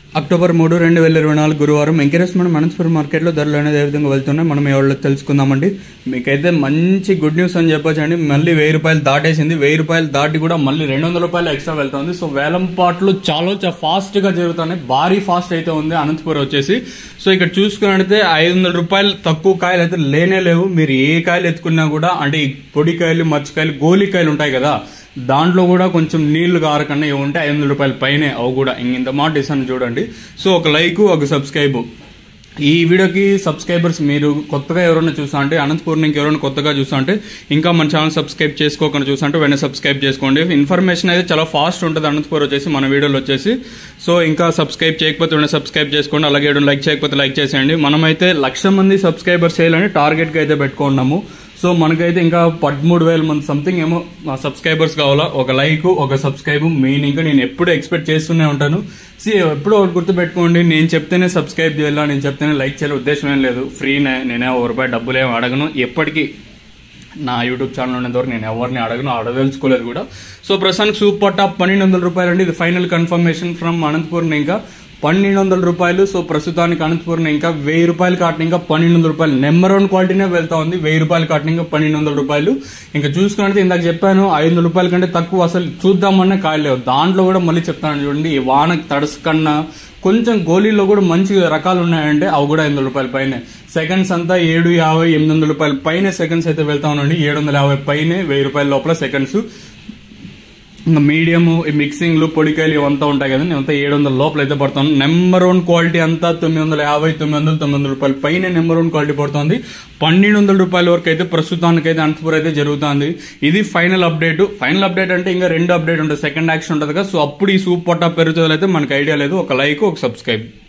October మూడు రెండు వేల ఇరవై నాలుగు గురువారం వెంకటేశ్వర అనంతపురం మార్కెట్లో ధరలు అనేది ఏ విధంగా వెళ్తున్నాయి మనం ఎవరో తెలుసుకుందామండి మీకైతే మంచి గుడ్ న్యూస్ అని చెప్పొచ్చు అండి మళ్ళీ వెయ్యి రూపాయలు దాటేసింది వెయ్యి రూపాయలు దాటి కూడా మళ్ళీ రెండు వందల రూపాయలు ఎక్స్ట్రా వెళ్తుంది సో వేలం పాటలు చాలా చాలా ఫాస్ట్ గా జరుగుతున్నాయి భారీ ఫాస్ట్ అయితే ఉంది అనంతపురం వచ్చేసి సో ఇక్కడ చూసుకున్నట్టయితే ఐదు వందల రూపాయలు తక్కువ కాయలు అయితే లేనే లేవు మీరు ఏ కాయలు ఎత్తుకున్నా కూడా అంటే ఈ పొడికాయలు మచ్చకాయలు గోలికాయలు ఉంటాయి కదా దాంట్లో కూడా కొంచెం నీళ్లు కారకన్నా ఇవి ఉంటే ఐదు వందల రూపాయల పైనే అవి కూడా ఇంక ఇంత మాట ఇస్తాను చూడండి సో ఒక లైక్ ఒక సబ్స్క్రైబ్ ఈ వీడియోకి సబ్స్క్రైబర్స్ మీరు కొత్తగా ఎవరైనా చూసా అంటే అనంతపూర్ నుంచి ఎవరైనా కొత్తగా చూసా అంటే ఇంకా మన ఛానల్ సబ్స్క్రైబ్ చేసుకోకుండా చూసా అంటే వెంటనే సబ్స్క్రైబ్ చేసుకోండి ఇన్ఫర్మేషన్ అయితే చాలా ఫాస్ట్ ఉంటుంది అనంతపూర్ వచ్చేసి మన వీడియోలో వచ్చేసి సో ఇంకా సబ్స్క్రైబ్ చేయకపోతే వెంటనే సబ్స్క్రైబ్ చేసుకోండి అలాగే లైక్ చేయకపోతే లైక్ చేసేయండి మనమైతే లక్ష మంది సబ్స్క్రైబర్స్ చేయాలని టార్గెట్గా అయితే పెట్టుకున్నాము సో మనకైతే ఇంకా పదమూడు వేల మంది సంథింగ్ ఏమో సబ్స్క్రైబర్స్ కావాలా ఒక లైక్ ఒక సబ్స్క్రైబ్ మెయిన్ ఇంకా నేను ఎప్పుడు ఎక్స్పెక్ట్ చేస్తూనే ఉంటాను సి ఎప్పుడో ఒకటి గుర్తుపెట్టుకోండి నేను చెప్తేనే సబ్స్క్రైబ్ చేయాలా నేను చెప్తేనే లైక్ చేయాలి ఉద్దేశం ఏం లేదు ఫ్రీనే నేనే ఒక రూపాయి డబ్బులు ఏమి అడగను ఎప్పటికీ నా యూట్యూబ్ ఛానల్ ఉన్నంత వరకు నేను ఎవరిని అడగను అడగదలుచుకోలేదు కూడా సో ప్రస్తుతానికి సూపర్ టాప్ పన్నెండు వందల రూపాయలు అండి ఇది ఫైనల్ కన్ఫర్మేషన్ ఫ్రమ్ అనంతపూర్ ఇంకా పన్నెండు వందల రూపాయలు సో ప్రస్తుతానికి అనంతపురం ఇంకా వెయ్యి రూపాయలు కాటిన ఇంకా పన్నెండు వందల రూపాయలు నెంబర్ వన్ క్వాలిటీనే వెళ్తా ఉంది వెయ్యి రూపాయలు కాటిన ఇంకా పన్నెండు వందల రూపాయలు ఇంకా చూసుకుంటే ఇందాక చెప్పాను ఐదు వందల రూపాయల కంటే తక్కువ అసలు చూద్దామన్నా కాయలేవు దాంట్లో కూడా మళ్ళీ చెప్తాను చూడండి ఈ వాన తడసు కన్నా కొంచెం గోళీలో కూడా మంచి రకాలు ఉన్నాయంటే అవి కూడా ఐదు వందల రూపాయల పైన సెకండ్స్ అంతా ఏడు యాభై ఎనిమిది వందల రూపాయల పైన సెకండ్స్ అయితే వెళ్తా ఉండండి ఏడు వందల యాభై పైనే వెయ్యి రూపాయల లోపల సెకండ్స్ ఇంకా మీడియం ఈ మిక్సింగ్లు పొడికాయలు ఇవంతా ఉంటాయి కదా నేనంతా ఏడు వందల లోపల అయితే పడుతాను నెంబర్ వన్ క్వాలిటీ అంతా తొమ్మిది వందల యాభై తొమ్మిది వందల తొమ్మిది వందల రూపాయలు పైన నెంబర్ వన్ క్వాలిటీ పడుతుంది పన్నెండు వందల రూపాయల వరకు అయితే ప్రస్తుతానికి అయితే అనంతపురం అయితే జరుగుతుంది ఇది ఫైనల్ అప్డేట్ ఫైనల్ అప్డేట్ అంటే ఇంకా రెండు అప్డేట్ ఉంటుంది సెకండ్ యాక్షన్ ఉంటుంది కదా సో అప్పుడు ఈ సూప్ పొట్టా పెరుగుతుంది అయితే మనకు ఐడియా లేదు ఒక లైక్ ఒక సబ్స్క్రైబ్